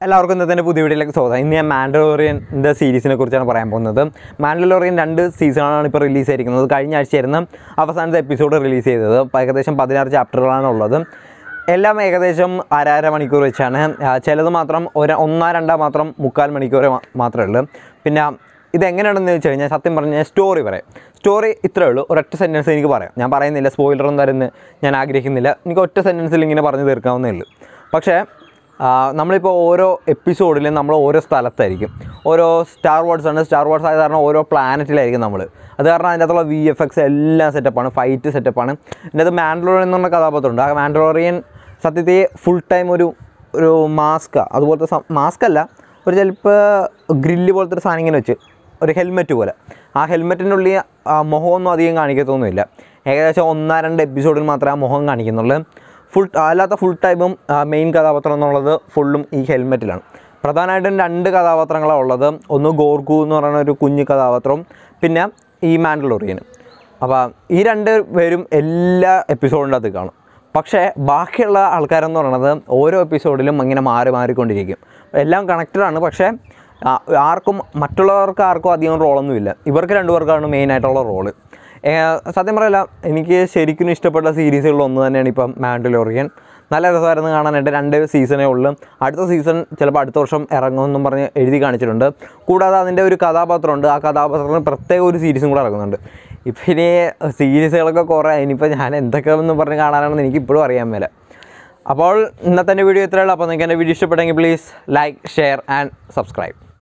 എല്ലാവർക്കും ഇന്നത്തെ പുതിയ വീഡിയോയിലേക്ക് സ്വാഗതം ഇന്ന് ഞാൻ മാൻഡലോറിയൻ്റെ സീരീസിനെ കുറിച്ചാണ് പറയാൻ പോകുന്നത് മാൻഡലോറിയൻ രണ്ട് സീസണാണ് ഇപ്പോൾ റിലീസ് ചെയ്തിരിക്കുന്നത് കഴിഞ്ഞ ആഴ്ചയായിരുന്നു അവസാനത്തെ എപ്പിസോഡ് റിലീസ് ചെയ്തത് അപ്പോൾ ഏകദേശം പതിനാറ് ചാപ്റ്ററുകളാണ് ഉള്ളത് എല്ലാം ഏകദേശം അര മണിക്കൂർ വെച്ചാണ് ആ, ചിലത് മാത്രം ഒരു ഒന്നോ രണ്ടോ മാത്രം മുക്കാൽ മണിക്കൂർ മാ- മാത്രമേ ഉള്ളൂ പിന്നെ ഇതെങ്ങനെയാണെന്ന് വെച്ച് കഴിഞ്ഞാൽ സത്യം പറഞ്ഞാൽ സ്റ്റോറി പറയാം സ്റ്റോറി ഇത്രയേ ഉള്ളൂ ഒരൊറ്റ സെൻറ്റൻസ് എനിക്ക് പറയാം ഞാൻ പറയുന്നില്ല സ്പോയിലറൊന്നും തരുന്ന ഞാൻ ആഗ്രഹിക്കുന്നില്ല എനിക്ക് ഒറ്റ സെൻറ്റൻസിൽ ഇങ്ങനെ പറഞ്ഞു തീർക്കാവുന്നേ ഉള്ളൂ പക്ഷേ ആ, നമ്മളിപ്പോൾ ഓരോ എപ്പിസോഡിലും നമ്മൾ ഓരോ സ്ഥലത്തായിരിക്കും ഓരോ സ്റ്റാർ വാർഡ്സ് ആണ് സ്റ്റാർ വാർഡ്സ് ആയത് കാരണം ഓരോ പ്ലാനറ്റിലായിരിക്കും നമ്മൾ അത് കാരണം അതിൻ്റെ അകത്തുള്ള വി എഫ് എക്സ് എല്ലാം സെറ്റപ്പാണ് ഫൈറ്റ് സെറ്റപ്പാണ് ഇതിൻ്റെ അത് മാൻഡലോറിയൻ എന്ന് പറഞ്ഞ കഥാപാത്രമുണ്ട് ആ മാൻഡലോറിയൻ സത്യത്തിൽ ഫുൾ ടൈം ഒരു ഒരു മാസ്ക അതുപോലത്തെ മാസ്ക് അല്ല ഒരു ചിലപ്പോൾ ഗ്രില്ല് പോലത്തെ ഒരു സാധനം ഇങ്ങനെ വെച്ച് ഒരു ഹെൽമെറ്റ് പോലെ ആ ഹെൽമെറ്റിൻ്റെ ഉള്ളിൽ ആ മുഖമൊന്നും അധികം കാണിക്കത്തൊന്നുമില്ല ഏകദേശം ഒന്നാ രണ്ട് എപ്പിസോഡിൽ മാത്രമേ ആ മുഖം കാണിക്കുന്നുള്ളൂ ഫുൾ അല്ലാത്ത ഫുൾ ടൈമും മെയിൻ കഥാപാത്രം എന്നുള്ളത് ഫുള്ളും ഈ ഹെൽമെറ്റിലാണ് പ്രധാനമായിട്ടും രണ്ട് കഥാപാത്രങ്ങളാണ് ഉള്ളത് ഒന്ന് ഗോർഗു എന്ന് പറയുന്ന ഒരു കുഞ്ഞു കഥാപാത്രവും പിന്നെ ഈ മാൻഡലോറിയനും അപ്പോൾ ഈ രണ്ട് പേരും എല്ലാ എപ്പിസോഡിൻ്റെ അകത്ത് കാണും പക്ഷേ ബാക്കിയുള്ള ആൾക്കാരെന്ന് പറയുന്നത് ഓരോ എപ്പിസോഡിലും ഇങ്ങനെ മാറി മാറിക്കൊണ്ടിരിക്കും എല്ലാം കണക്റ്റഡ് ആണ് പക്ഷേ ആ, ആർക്കും മറ്റുള്ളവർക്ക് ആർക്കും അധികം റോളൊന്നുമില്ല ഇവർക്ക് രണ്ടുപേർക്കാണ് മെയിനായിട്ടുള്ള റോള് സത്യം പറയല്ല എനിക്ക് ശരിക്കും ഇഷ്ടപ്പെട്ട സീരീസുകളിൽ ഒന്ന് തന്നെയാണ് ഇപ്പം മാൻഡലോറിയൻ നല്ല രസമായിരുന്നു കാണാനായിട്ട് രണ്ട് സീസണേ ഉള്ളൂ അടുത്ത സീസൺ ചിലപ്പോൾ അടുത്ത വർഷം ഇറങ്ങുമെന്നും പറഞ്ഞ് എഴുതി കാണിച്ചിട്ടുണ്ട് കൂടാതെ അതിൻ്റെ ഒരു കഥാപാത്രമുണ്ട് ആ കഥാപാത്രത്തിന് പ്രത്യേക ഒരു സീരീസും കൂടെ ഇറങ്ങുന്നുണ്ട് ഇപ്പം ഇനി സീരീസുകളൊക്കെ കുറേ ഇനിയിപ്പോൾ ഞാൻ എന്തൊക്കെയാണെന്ന് പറഞ്ഞ് കാണാനാണെന്ന് എനിക്ക് ഇപ്പോഴും അറിയാൻ മേല അപ്പോൾ ഇന്നത്തെ എൻ്റെ വീഡിയോ ഇത്രയുള്ളൂ അപ്പോൾ നിങ്ങൾക്ക് എൻ്റെ വീഡിയോ ഇഷ്ടപ്പെട്ടെങ്കിൽ please like share and subscribe